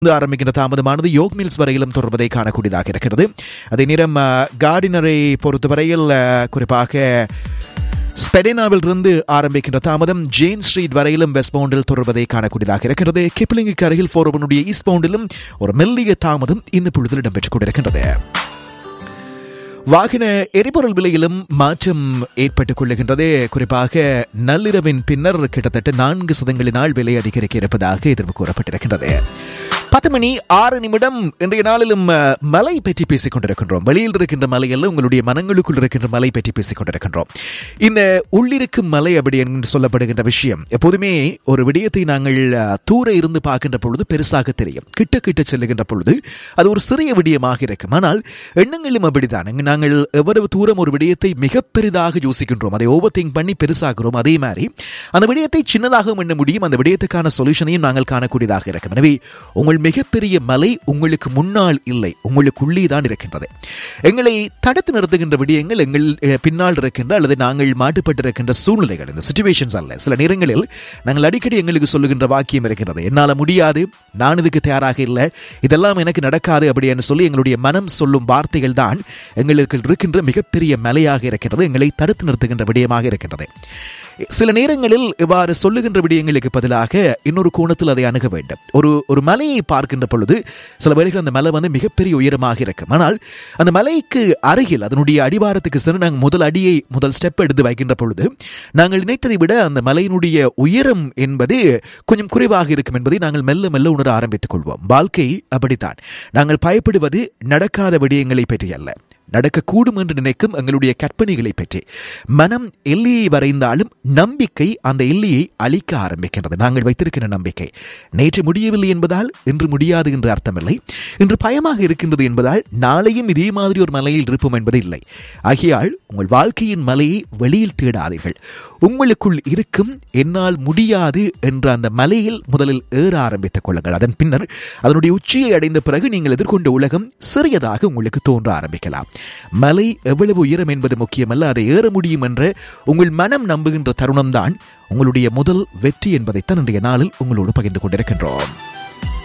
இருந்து ஆரம்பிக்கின்ற தாமதமானது யோக் மில்ஸ் வரையிலும் தொடர்வதை காணக்கூடியதாக இருக்கிறது அதே நேரம் அஹ், கார்டினரை பொறுத்தவரையில் அஹ், குறிப்பாக ஸ்பெடினாவில் இருந்து ஆரம்பிக்கின்ற தாமதம் ஜேன் ஸ்ட்ரீட் வரையிலும் வெஸ்ட் பவுண்டில் தொடர்வதை காணக்கூடியதாக இருக்கிறது கிப்ளிங்குக்கு அருகில் ஃபோர்வனுடைய ஈஸ்ட் பவுண்டிலும் ஒரு மெல்லிய தாமதம் இந்த பொழுதில் இடம்பெற்றுக் கொண்டிருக்கின்றது வாகன எரிபொருள் விலையிலும் மாற்றம் ஏற்பட்டுக் கொள்ளுகின்றது குறிப்பாக நள்ளிரவின் பின்னர் கிட்டத்தட்ட நான்கு சதங்களினால் விலை அதிகரிக்க இருப்பதாக எதிர்ப்பு கூறப்பட்டிருக்கின்றது பத்து மணி ஆறு நிமிடம் இன்றைய நாளிலும் அஹ், மலை பற்றி பேசிக் கொண்டிருக்கின்றோம் வெளியில் இருக்கின்ற மலை அல்ல உங்களுடைய மனங்களுக்குள் இருக்கின்ற மலை பற்றி பேசிக் கொண்டிருக்கின்றோம் இந்த உள்ளிருக்கும் மலை அப்படி என்று சொல்லப்படுகின்ற விஷயம் எப்போதுமே ஒரு விடயத்தை நாங்கள் அஹ், தூர இருந்து பார்க்கின்ற பொழுது பெருசாக தெரியும் கிட்ட கிட்ட செல்லுகின்ற பொழுது அது ஒரு சிறிய விடயமாக இருக்கும் ஆனால் எண்ணங்களும் அப்படித்தான் இங்கு நாங்கள் எவ்வளவு தூரம் ஒரு விடயத்தை மிக பெரிதாக யோசிக்கின்றோம் அதை ஓவர் திங்க் பண்ணி பெருசாகிறோம் அதே மாதிரி அந்த விடயத்தை சின்னதாக எண்ண முடியும் அந்த விடயத்துக்கான சொல்யூஷனையும் நாங்கள் காணக்கூடியதாக இருக்கும் எனவே உங்கள் மிகப்பெரிய மலை உங்களுக்கு முன்னால் இல்லை உங்களுக்குள்ளே தான் இருக்கின்றது எங்களை தடுத்து நிறுத்துகின்ற விடயங்கள் எங்கள் அஹ், பின்னால் இருக்கின்ற அல்லது நாங்கள் மாட்டுப்பட்டிருக்கின்ற சூழ்நிலைகள் இந்த சுச்சுவேஷன்ஸ் அல்ல சில நேரங்களில் நாங்கள் அடிக்கடி எங்களுக்கு சொல்லுகின்ற வாக்கியம் இருக்கின்றது என்னால் முடியாது நான் இதுக்கு தயாராக இல்லை இதெல்லாம் எனக்கு நடக்காது அப்படின்னு சொல்லி எங்களுடைய மனம் சொல்லும் வார்த்தைகள் தான் எங்களுக்கு இருக்கின்ற மிகப்பெரிய மலையாக இருக்கின்றது எங்களை தடுத்து நிறுத்துகின்ற விடயமாக இருக்கின்றது சில நேரங்களில் இவ்வாறு சொல்லுகின்ற விடயங்களுக்கு பதிலாக இன்னொரு கோணத்தில் அதை அணுக வேண்டும் ஒரு ஒரு மலையை பார்க்கின்ற பொழுது சில வேளைகள் அந்த மலை வந்து மிகப்பெரிய உயரமாக இருக்கும் ஆனால் அந்த மலைக்கு அருகில் அதனுடைய அடிவாரத்துக்கு சென்று நாங்கள் முதல் அடியை முதல் ஸ்டெப் எடுத்து வைக்கின்ற பொழுது நாங்கள் நினைத்ததை விட அந்த மலையினுடைய உயரம் என்பது கொஞ்சம் குறைவாக இருக்கும் என்பதை நாங்கள் மெல்ல மெல்ல உணர ஆரம்பித்துக் கொள்வோம் வாழ்க்கை அப்படித்தான் நாங்கள் பயப்படுவது நடக்காத விடயங்களை பற்றி அல்ல நடக்கக்கூடும் என்று நினைக்கும் எங்களுடைய கற்பனைகளை பற்றி மனம் எல்லையை வரைந்தாலும் நம்பிக்கை அந்த எல்லையை அழிக்க ஆரம்பிக்கின்றது நாங்கள் வைத்திருக்கிற நம்பிக்கை நேற்று முடியவில்லை என்பதால் இன்று முடியாது என்று அர்த்தமில்லை இன்று பயமாக இருக்கின்றது என்பதால் நாளையும் இதே மாதிரி ஒரு மலையில் இருப்போம் என்பது இல்லை ஆகையால் உங்கள் வாழ்க்கையின் மலையை வெளியில் தேடாதீர்கள் உங்களுக்குள் இருக்கும் என்னால் முடியாது என்ற அந்த மலையில் முதலில் ஏற ஆரம்பித்துக் கொள்ளுங்கள் அதன் பின்னர் அதனுடைய உச்சியை அடைந்த பிறகு நீங்கள் எதிர்கொண்ட உலகம் சிறியதாக உங்களுக்கு தோன்ற ஆரம்பிக்கலாம் மலை எவ்வளவு உயரம் என்பது முக்கியமல்ல அதை ஏற முடியும் என்ற உங்கள் மனம் நம்புகின்ற தருணம்தான் உங்களுடைய முதல் வெற்றி என்பதைத்தான் இன்றைய நாளில் உங்களோடு பகிர்ந்து கொண்டிருக்கின்றோம்